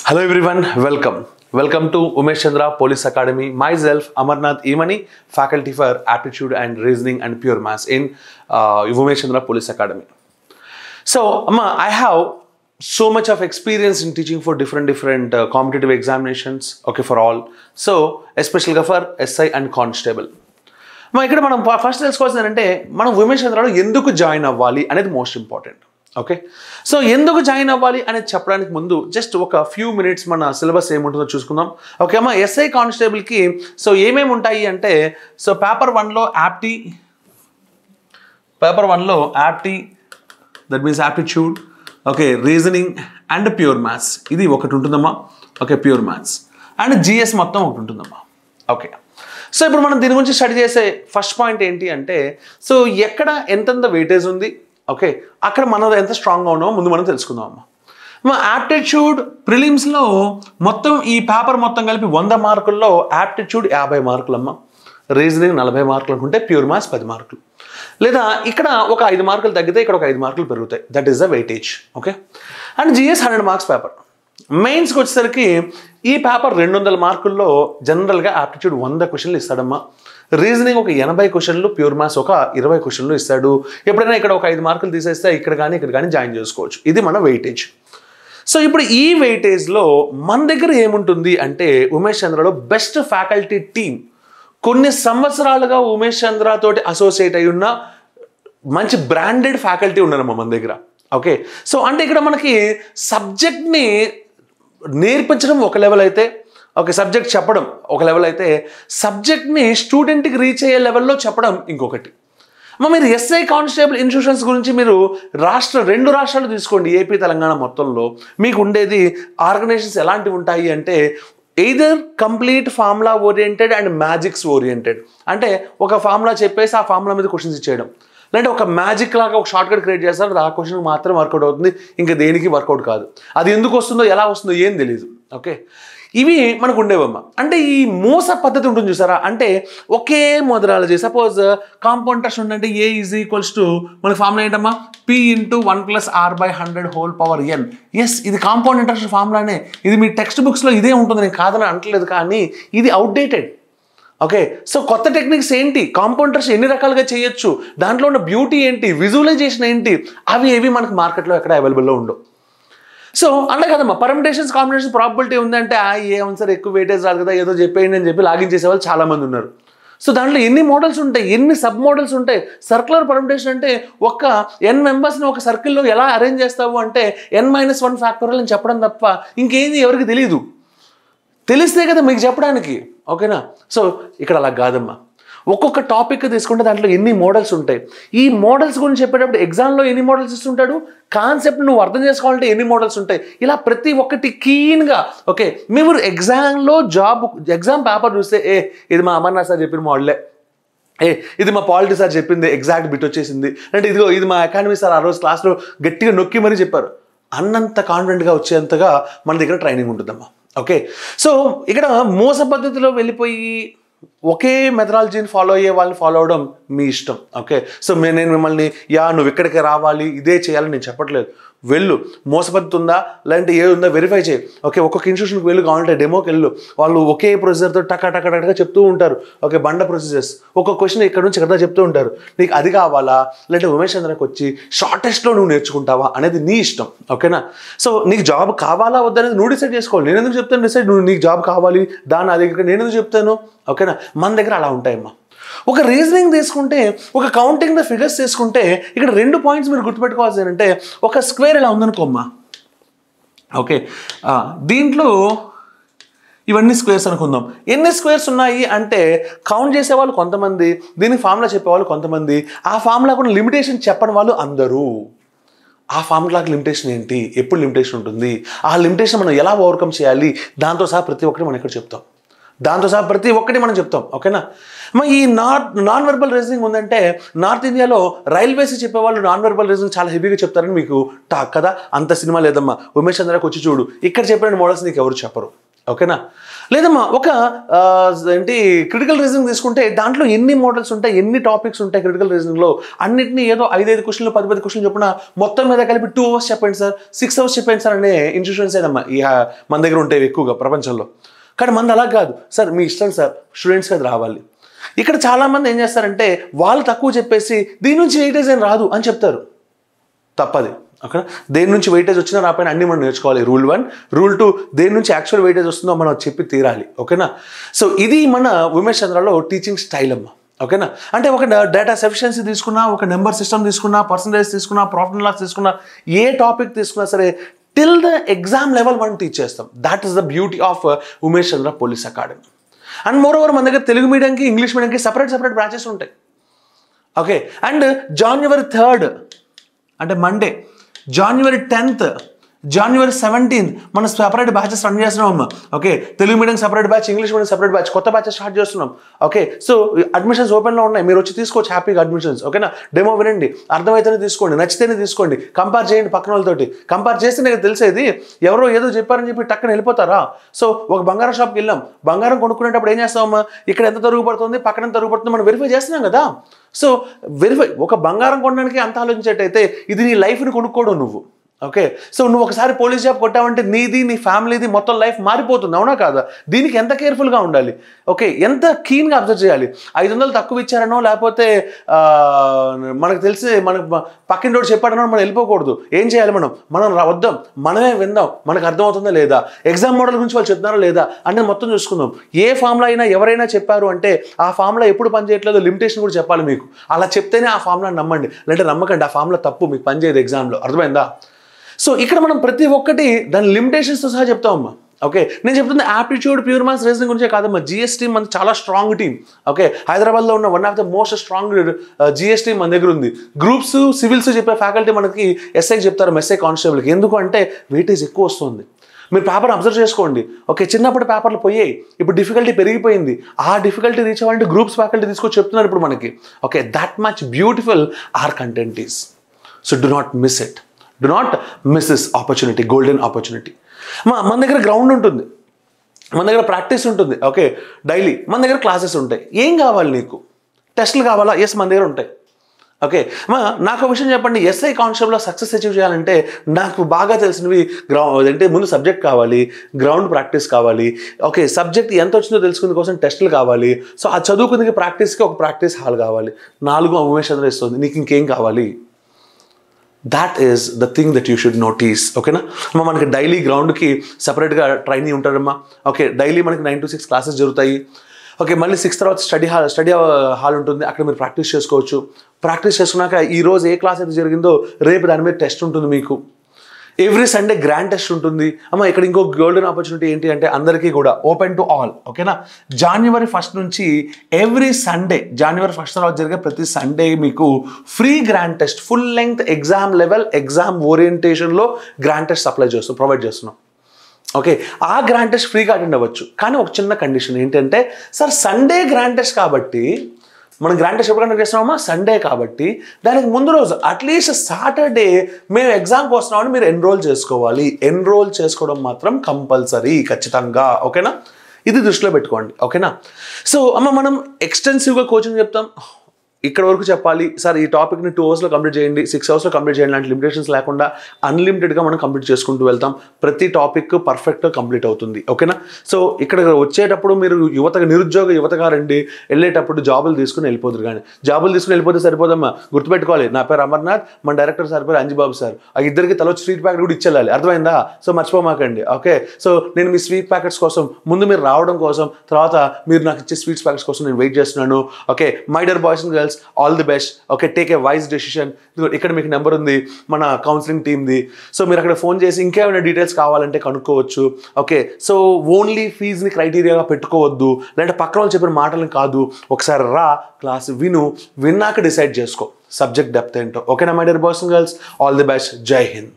Hello everyone, welcome. Welcome to Umesh Chandra Police Academy. Myself, Amarnath Imani, faculty for aptitude and reasoning and pure maths in uh, Umesh Chandra Police Academy. So, Amma, I have so much of experience in teaching for different different uh, competitive examinations. Okay, for all. So, especially for SI and constable. మా ఇక్కడ మనం first తెలుసుకోవాల్సింది ఏంటంటే మనం ఉమేష్ చంద్రలో ఎందుకు join అవ్వాలి అనేది most important okay so ఎందుకు జాయిన్ అవ్వాలి అనేది చెప్పడానికి ముందు జస్ట్ ఒక ఫ్యూ మినిట్స్ మన సిలబస్ ఏముంటుందో చూసుకుందాం ఓకే అమ్మా ఎస్ఐ కానిస్టేబుల్కి సో ఏమేమి ఉంటాయి అంటే సో పేపర్ వన్లో యాప్టీ పేపర్ వన్లో apti that means aptitude okay reasoning and pure maths ఇది ఒకటి ఉంటుందమ్మా okay pure maths and GS మొత్తం ఒకటి ఉంటుందమ్మా ఓకే సో ఇప్పుడు మనం దీని గురించి స్టడీ చేసే ఫస్ట్ పాయింట్ ఏంటి అంటే సో ఎక్కడ ఎంతెంత వెయిటేజ్ ఉంది ఓకే అక్కడ మనం ఎంత స్ట్రాంగ్గా ఉన్నామో ముందు మనం తెలుసుకుందాం అమ్మా మా యాప్టిట్యూడ్ ప్రిలిమ్స్లో మొత్తం ఈ పేపర్ మొత్తం కలిపి వంద మార్కుల్లో యాప్టిట్యూడ్ యాభై మార్కులమ్మా రీజనింగ్ నలభై మార్కులు అనుకుంటే ప్యూర్ మ్యాథ్స్ పది మార్కులు లేదా ఇక్కడ ఒక ఐదు మార్కులు తగ్గితే ఇక్కడ ఒక ఐదు మార్కులు పెరుగుతాయి that is the weightage okay and GS hundred marks paper మెయిన్స్కి వచ్చేసరికి ఈ పేపర్ రెండు వందల మార్కుల్లో జనరల్గా ఆప్టిట్యూడ్ వంద క్వశ్చన్లు ఇస్తాడమ్మా రీజనింగ్ ఒక ఎనభై క్వశ్చన్లు ప్యూర్ మ్యాథ్స్ ఒక ఇరవై క్వశ్చన్లు ఇస్తాడు ఎప్పుడైనా ఇక్కడ ఒక ఐదు మార్కులు తీసేస్తే ఇక్కడ కానీ ఇక్కడ కానీ జాయిన్ చేసుకోవచ్చు ఇది మన వెయిటేజ్ సో ఇప్పుడు ఈ వెయిటేజ్లో మన దగ్గర ఏముంటుంది అంటే ఉమేష్ చంద్రలో బెస్ట్ ఫ్యాకల్టీ టీమ్ కొన్ని సంవత్సరాలుగా ఉమేష్ చంద్ర తోటి అసోసియేట్ అయి ఉన్న మంచి బ్రాండెడ్ ఫ్యాకల్టీ ఉన్నారమ్మా మన దగ్గర ఓకే సో అంటే ఇక్కడ మనకి సబ్జెక్ట్ని నేర్పించడం ఒక లెవెల్ అయితే ఒక సబ్జెక్ట్ చెప్పడం ఒక లెవెల్ అయితే సబ్జెక్ట్ని స్టూడెంట్కి రీచ్ అయ్యే లెవెల్లో చెప్పడం ఇంకొకటి అమ్మ మీరు ఎస్ఐ కానిస్టేబుల్ ఇన్స్టిట్యూషన్స్ గురించి మీరు రాష్ట్ర రెండు రాష్ట్రాలు తీసుకోండి ఏపీ తెలంగాణ మొత్తంలో మీకు ఉండేది ఆర్గనైజేషన్స్ ఎలాంటివి ఉంటాయి అంటే either complete formula oriented and magics oriented అంటే ఒక ఫార్ములా చెప్పేసి ఆ ఫార్ములా మీద క్వశ్చన్స్ ఇచ్చేయడం లేదంటే ఒక మ్యాజిక్ లాగా ఒక షార్ట్ కట్ క్రియేట్ చేస్తారు అది ఆ క్వశ్చన్ మాత్రం వర్కౌట్ అవుతుంది ఇంకా దేనికి వర్కౌట్ కాదు అది ఎందుకు వస్తుందో ఎలా వస్తుందో ఏం తెలియదు ఓకే ఇవి మనకు ఉండేవమ్మ అంటే ఈ మోస పద్ధతి ఉంటుంది చూసారా అంటే ఒకే మొదలాలజీ సపోజ్ కాంపౌండ్ టెస్ట్ ఉందంటే ఏ ఈజ్ ఈక్వల్స్ టు మనకి ఫార్ములా ఏంటమ్మా P into one plus R by hundred whole power N S ఇది కాంపౌండ్ ఇంట్రెస్ట్ ఫార్ములానే ఇది మీ టెక్స్ట్ బుక్స్లో ఇదే ఉంటుంది నేను కాదని అంటలేదు కానీ ఇది అవుట్డేటెడ్ ఓకే సో కొత్త టెక్నిక్స్ ఏంటి కాంపౌండర్స్ ఎన్ని రకాలుగా చేయొచ్చు దాంట్లో ఉన్న బ్యూటీ ఏంటి విజువలైజేషన్ ఏంటి అవి ఏవి మనకు మార్కెట్లో ఎక్కడ అవైలబుల్లో ఉండవు సో అంటే కదమ్మా పర్మిటేషన్స్ కాంబినేషన్ ప్రాబిలిటీ ఉందంటే ఆ ఏమన్నా సార్ ఎక్కువ వెయిటేజ్ రాదు కదా ఏదో చెప్పేయండి అని చెప్పి లాగిన్ చేసే వాళ్ళు చాలామంది ఉన్నారు సో దాంట్లో ఎన్ని మోడల్స్ ఉంటాయి ఎన్ని సబ్ మోడల్స్ ఉంటాయి సర్కులర్ పర్మిటేషన్ అంటే ఒక ఎన్ మెంబర్స్ని ఒక సర్కిల్లో ఎలా అరేంజ్ చేస్తావు అంటే ఎన్ మైనస్ వన్ ఫ్యాక్టోరియల్ అని చెప్పడం తప్ప ఇంకేంది ఎవరికి తెలియదు తెలిస్తే కదా మీకు చెప్పడానికి ఓకేనా సో ఇక్కడ అలా కాదమ్మా ఒక్కొక్క టాపిక్ తీసుకుంటే దాంట్లో ఎన్ని మోడల్స్ ఉంటాయి ఈ మోడల్స్ గురించి చెప్పేటప్పుడు ఎగ్జామ్లో ఎన్ని మోడల్స్ ఇస్తుంటాడు కాన్సెప్ట్ నువ్వు అర్థం చేసుకోవాలంటే ఎన్ని మోడల్స్ ఉంటాయి ఇలా ప్రతి ఒక్కటి కీన్గా ఓకే మీరు ఎగ్జామ్లో జాబ్ ఎగ్జామ్ పేపర్ చూస్తే ఏ ఇది మా అమర్నాథ్ సార్ చెప్పిన మోడలే ఏ ఇది మా పాలిటీ సార్ చెప్పింది ఎగ్జాక్ట్ బిట్ వచ్చేసింది అంటే ఇదిగో ఇది మా అకాడమీ సార్ ఆ రోజు క్లాస్లో గట్టిగా నొక్కి మరీ చెప్పారు అన్నంత కాన్ఫిడెంట్గా వచ్చేంతగా మన దగ్గర ట్రైనింగ్ ఉంటుందమ్మా ఓకే సో ఇక్కడ మోస పద్ధతిలో వెళ్ళిపోయి ఒకే మెథడాలజీని ఫాలో అయ్యే వాళ్ళని ఫాలో అవడం మీ ఇష్టం ఓకే సో మే- నేను మిమ్మల్ని యా నువ్వు ఇక్కడికి రావాలి ఇదే చేయాలని నేను చెప్పట్లేదు వెళ్ళు మోసపద్ధతి ఉందా లేదంటే ఏ ఉందా వెరిఫై చేయి ఓకే ఒక్కొక్క ఇన్స్టిట్యూషన్కి వెళ్ళు కావాలంటే డెమోకి వెళ్ళు వాళ్ళు ఒకే ప్రొసీజర్తో టక టక టకగా చెప్తూ ఉంటారు ఓకే బండ ప్రొసీజర్స్ ఒక్కొక్క క్వశ్చన్ ఇక్కడ నుంచి ఇక్కడ చెప్తూ ఉంటారు నీకు అది కావాలా లేదంటే ఉమేష్ చంద్రకి వచ్చి షార్టెస్ట్లో నువ్వు నేర్చుకుంటావా అనేది నీ ఇష్టం ఓకేనా సో నీకు జాబ్ కావాలా వద్దనేది నువ్వు డిసైడ్ చేసుకోవాలి నేను ఎందుకు చెప్తాను డిసైడ్ నువ్వు నీకు జాబ్ కావాలి దాని నా దగ్గర నేను ఎందుకు చెప్తాను ఓకేనా మన దగ్గర అలా ఉంటాయమ్మా ఒక రీజనింగ్ తీసుకుంటే ఒక కౌంటింగ్ ద ఫిగర్స్ తీసుకుంటే ఇక్కడ రెండు పాయింట్స్ మీరు గుర్తుపెట్టుకోవాల్సి ఏంటంటే ఒక స్క్వేర్ ఇలా ఉందనుకోమ్మా ఓకే ఆ, దీంట్లో ఇవన్నీ స్క్వేర్స్ అనుకుందాం ఎన్ని స్క్వేర్స్ ఉన్నాయి అంటే కౌంట్ చేసేవాళ్ళు కొంతమంది దీనికి ఫార్ములా చెప్పేవాళ్ళు కొంతమంది ఆ ఫార్ములా కూడా లిమిటేషన్ చెప్పని వాళ్ళు అందరూ ఆ ఫార్ములాకి లిమిటేషన్ ఏంటి ఎప్పుడు లిమిటేషన్ ఉంటుంది ఆ లిమిటేషన్ మనం ఎలా ఓవర్కమ్ చేయాలి దాంతో సహా ప్రతి ఒక్కటి మనం ఇక్కడ చెప్తాం దాంతో సహా ప్రతి ఒక్కటి మనం చెప్తాం ఓకేనా మరి ఈ నార్త్ నాన్ వెర్బల్ రీజనింగ్ ఉందంటే నార్త్ ఇండియాలో రైల్వేస్ చెప్పేవాళ్ళు నాన్ వెర్బల్ రీజనింగ్ చాలా హెవీగా చెప్తారని మీకు టాక్ కదా అంత సినిమా లేదమ్మా ఉమేష్ చంద్రకు వచ్చి చూడు ఇక్కడ చెప్పిన మోడల్స్ నీకు ఎవరు చెప్పరు ఓకేనా లేదమ్మా ఒక ఆ, ఏంటి క్రిటికల్ రీజనింగ్ తీసుకుంటే దాంట్లో ఎన్ని మోడల్స్ ఉంటాయి ఎన్ని టాపిక్స్ ఉంటాయి క్రిటికల్ రీజనింగ్లో అన్నిటిని ఏదో ఐదైదు క్వశ్చన్లు పది పది క్వశ్చన్లు చొప్పున మొత్తం మీద కలిపి టూ అవర్స్ చెప్పండి సార్ సిక్స్ అవర్స్ చెప్పండి సార్ అనే ఇన్స్టిట్యూషన్స్ ఏదమ్మా ఈ ఆ, మన దగ్గర ఉంటాయి ఎక్కువగా ప్రపంచంలో కానీ మనది అలా కాదు సార్ మీ ఇష్టం సార్ స్టూడెంట్స్కి అది రావాలి ఇక్కడ చాలామంది ఏం చేస్తారంటే వాళ్ళు తక్కువ చెప్పేసి దీని నుంచి వెయిటేజ్ ఏం రాదు అని చెప్తారు తప్పది ఓకే దేని నుంచి వెయిటేజ్ వచ్చినా రాపైన అన్ని మనం నేర్చుకోవాలి రూల్ వన్ రూల్ టూ దేని నుంచి యాక్చువల్ వెయిటేజ్ వస్తుందో మనం చెప్పి తీరాలి ఓకేనా సో ఇది మన ఉమేష్ చంద్రలో టీచింగ్ స్టైల్ అమ్మ ఓకేనా అంటే ఒక డేటా సఫిషియన్సీ తీసుకున్నా ఒక నెంబర్ సిస్టమ్ తీసుకున్నా పర్సంటేజ్ తీసుకున్నా ప్రాఫిట్ లాస్ తీసుకున్నా ఏ టాపిక్ తీసుకున్నా సరే టిల్ ద ఎగ్జామ్ లెవెల్ మనం టీచ్ చేస్తాం that is the beauty of Umesh Chandra police academy and moreover మన దగ్గర తెలుగు మీడియంకి ఇంగ్లీష్ మీడియంకి సపరేట్ సపరేట్ బ్రాంచెస్ ఉంటాయి ఓకే అండ్ జాన్యువరి థర్డ్ అంటే Monday January tenth January seventeenth మనం సపరేట్ బ్యాచెస్ రన్ చేస్తున్నాం అమ్మ okay Telugu medium separate batch English medium separate batch కొత్త బ్యాచెస్ స్టార్ట్ చేస్తున్నాం ఓకే సో అడ్మిషన్స్ ఓపెన్లో ఉన్నాయి మీరు వచ్చి తీసుకోవచ్చు హ్యాపీగా అడ్మిషన్స్ ఓకేనా డెమో వినండి అర్థమైతేనే తీసుకోండి నచ్చితేనే తీసుకోండి కంపేర్ చేయండి పక్కన వాళ్ళతోటి కంపేర్ చేస్తే నాకు తెలిసేది ఎవరో ఏదో చెప్పారని చెప్పి టక్కన వెళ్ళిపోతారా సో ఒక బంగారం షాప్కి వెళ్ళాం బంగారం కొనుక్కునేటప్పుడు ఏం చేస్తామమ్మా ఇక్కడ ఎంత తరుగు పడుతుంది పక్కన ఎంత తరుగు పడుతుంది మనం వెరిఫై చేస్తున్నాం కదా సో వెరిఫై ఒక బంగారం కొనడానికి అంత ఆలోచించేటైతే ఇది నీ లైఫ్ని కొనుక్కోవడం నువ్వు ఓకే సో నువ్వు ఒకసారి పోలీస్ జాబ్ కొట్టావంటే నీది నీ ఫ్యామిలీది మొత్తం లైఫ్ మారిపోతుంది అవునా కాదా దీనికి ఎంత కేర్ఫుల్గా ఉండాలి ఓకే ఎంత కీన్గా అబ్జర్వ్ చేయాలి ఐదు వందలు తక్కువ ఇచ్చారనో లేకపోతే ఆ, మనకు తెలిసి మనకు పక్కిన రోడ్డు చెప్పాడనో మనం వెళ్ళిపోకూడదు ఏం చేయాలి మనం మనం రా- వద్దాం మనమే విందాం మనకు అర్థమవుతుందా లేదా ఎగ్జామ్ మోడల్ గురించి వాళ్ళు చెప్తున్నారా లేదా అనేది మొత్తం చూసుకుందాం ఏ ఫామ్లో అయినా ఎవరైనా చెప్పారు అంటే ఆ ఫామ్లో ఎప్పుడు పని చేయట్లేదో లిమిటేషన్ కూడా చెప్పాలి మీకు అలా చెప్తేనే ఆ ఫామ్లో నమ్మండి లేదంటే నమ్మకండి ఆ ఫామ్లో తప్పు మీకు పని చేయదు ఎగ్జామ్లో అర్థమైందా సో ఇక్కడ మనం ప్రతి ఒక్కటి దాని లిమిటేషన్స్తో సహా చెప్తామమ్మా ఓకే నేను చెప్తుంది యాప్టిట్యూడ్ ప్యూర్ మ్యాథ్స్ రీజనింగ్ గురించే కాదమ్మా జిఎస్ టీమ్ మన చాలా స్ట్రాంగ్ టీమ్ ఓకే హైదరాబాద్లో ఉన్న one of the most strong GS team మన దగ్గర ఉంది గ్రూప్స్ సివిల్స్ చెప్పే ఫ్యాకల్టీ మనకి ఎస్ఐకి చెప్తారు ఎస్ఐ కానిస్టేబుల్కి ఎందుకు అంటే వెయిటేజ్ ఎక్కువ వస్తుంది మీరు పేపర్ అబ్జర్వ్ చేసుకోండి ఓకే చిన్నప్పుడు పేపర్లు పోయాయి ఇప్పుడు డిఫికల్టీ పెరిగిపోయింది ఆ డిఫికల్టీ రీచ్ అవ్వాలంటే గ్రూప్స్ ఫ్యాకల్టీ తీసుకొచ్చి చెప్తున్నారు ఇప్పుడు మనకి okay that much beautiful are content is so do not miss it do not miss this opportunity golden opportunity మా మన దగ్గర గ్రౌండ్ ఉంటుంది మన దగ్గర ప్రాక్టీస్ ఉంటుంది ఓకే డైలీ మన దగ్గర క్లాసెస్ ఉంటాయి ఏం కావాలి నీకు టెస్టులు కావాలా ఎస్ మన దగ్గర ఉంటాయి ఓకే మా నాకు ఒక విషయం చెప్పండి ఎస్ఐ కాన్సెప్ట్లో సక్సెస్ అచీవ్ చేయాలంటే నాకు బాగా తెలిసినవి గ్రౌండ్ అంటే ముందు సబ్జెక్ట్ కావాలి గ్రౌండ్ ప్రాక్టీస్ కావాలి ఓకే సబ్జెక్ట్ ఎంత వచ్చిందో తెలుసుకునే కోసం టెస్టులు కావాలి సో ఆ చదువుకునే ప్రాక్టీస్కి ఒక ప్రాక్టీస్ హాల్ కావాలి నాలుగు ఉమేష్ చంద్ర ఇస్తుంది నీకు ఇంకేం కావాలి that is the thing that you should notice ఓకేనా అమ్మ మనకి డైలీ గ్రౌండ్కి సపరేట్గా ట్రైనింగ్ ఉంటారమ్మా ఓకే డైలీ మనకి నైన్ టు సిక్స్ క్లాసెస్ జరుగుతాయి ఓకే మళ్ళీ సిక్స్ తర్వాత స్టడీ హాల్ స్టడీ హాల్ ఉంటుంది అక్కడ మీరు ప్రాక్టీస్ చేసుకోవచ్చు ప్రాక్టీస్ చేసుకున్నాక ఈ రోజు ఏ క్లాస్ అయితే జరిగిందో రేపు దాని మీద టెస్ట్ ఉంటుంది మీకు ఎవ్రీ సండే గ్రాండ్ టెస్ట్ ఉంటుంది అమ్మ ఇక్కడ ఇంకో గోల్డెన్ ఆపర్చునిటీ ఏంటి అంటే అందరికీ కూడా ఓపెన్ టు ఆల్ ఓకేనా జనవరి ఫస్ట్ నుంచి ఎవ్రీ సండే జనవరి ఫస్ట్ తర్వాత జరిగే ప్రతి సండే మీకు free grand test full length exam level exam ఓరియంటేషన్లో గ్రాండ్ టెస్ట్ సప్లై చేస్తున్నాం ప్రొవైడ్ చేస్తున్నాం ఓకే ఆ గ్రాండ్ టెస్ట్ ఫ్రీగా అటెండ్ అవ్వచ్చు కానీ ఒక చిన్న కండిషన్ ఏంటంటే సార్ సండే గ్రాండ్ టెస్ట్ కాబట్టి మనం గ్రాండ్ టెస్ట్ ఎప్పుడు కండక్ట్ చేస్తున్నామా సండే కాబట్టి దానికి ముందు రోజు అట్లీస్ట్ సాటర్డే మేము ఎగ్జామ్కి వస్తున్నామని మీరు ఎన్రోల్ చేసుకోవాలి ఎన్రోల్ చేసుకోవడం మాత్రం కంపల్సరీ ఖచ్చితంగా ఓకేనా ఇది దృష్టిలో పెట్టుకోండి ఓకేనా సో అమ్మ మనం ఎక్స్టెన్సివ్గా కోచింగ్ చెప్తాం ఇక్కడ వరకు చెప్పాలి సార్ ఈ టాపిక్ని టూ అవర్స్లో కంప్లీట్ చేయండి సిక్స్ అవర్స్లో కంప్లీట్ చేయండి లాంటి లిమిటేషన్స్ లేకుండా అన్లిమిటెడ్గా మనం కంప్లీట్ చేసుకుంటూ వెళ్తాం ప్రతి టాపిక్ పర్ఫెక్ట్గా కంప్లీట్ అవుతుంది ఓకేనా సో ఇక్కడ వచ్చేటప్పుడు మీరు యువతగా నిరుద్యోగ యువతగా రండి వెళ్ళేటప్పుడు జాబులు తీసుకుని వెళ్ళిపోతారు కానీ జాబులు తీసుకుని వెళ్ళిపోతే సరిపోదమ్మా గుర్తుపెట్టుకోవాలి నా పేరు అమర్నాథ్ మన డైరెక్టర్ సార్ పేరు అంజిబాబు సార్ ఆ ఇద్దరికి తల స్వీట్ ప్యాకెట్ కూడా ఇచ్చేయాలి అర్థమైందా సో మర్చిపోమాకండి ఓకే సో నేను మీ స్వీట్ ప్యాకెట్స్ కోసం ముందు మీరు రావడం కోసం తర్వాత మీరు నాకు ఇచ్చే స్వీట్స్ ప్యాకెట్స్ కోసం నేను వెయిట్ చేస్తున్నాను okay my dear boys and girls all the best okay take a wise decision ఇక్కడ మీకు నెంబర్ ఉంది మన కౌన్సిలింగ్ టీమ్ది సో మీరు అక్కడ ఫోన్ చేసి ఇంకేమైనా డీటెయిల్స్ కావాలంటే కనుక్కోవచ్చు ఓకే సో ఓన్లీ ఫీజుని క్రైటీరియాగా పెట్టుకోవద్దు లేదంటే పక్కన వాళ్ళు చెప్పిన మాటలను కాదు ఒకసారి రా క్లాస్ విను విన్నాక డిసైడ్ చేసుకో సబ్జెక్ట్ డెప్త్ ఏంటో ఓకేనా my dear boys and girls all the best జై హింద్